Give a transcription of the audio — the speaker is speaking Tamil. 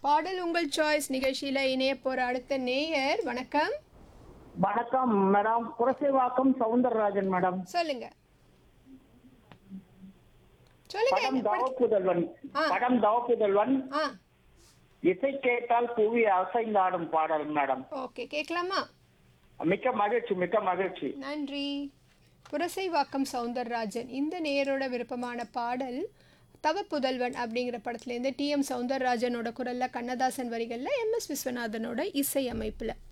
பாடல் உங்கள் சாய்ஸ் நிகழ்ச்சியில இணைய போற அடுத்த நேயர் வணக்கம் வணக்கம் மேடம் குரசைவாக்கம் சவுந்தரராஜன் மேடம் சொல்லுங்க சொல்லுங்க படம் என்ன படம்? தவப்புதல்வன் ஆ. படம் தவப்புதல்வன் ஆ இசை கேட்டால் புவி அசைந்தாடும் பாடல் மேடம் ஓகே கேட்கலாமா மிக்க மகிழ்ச்சி மிக்க மகிழ்ச்சி நன்றி புரசைவாக்கம் சவுந்தரராஜன் இந்த நேயரோட விருப்பமான பாடல் தவ புதல்வன் அப்படிங்கிற படத்துலேருந்து டி எம் சவுந்தரராஜனோட குரல்ல கண்ணதாசன் வரிகளில் எம் எஸ் விஸ்வநாதனோட இசை அமைப்பில்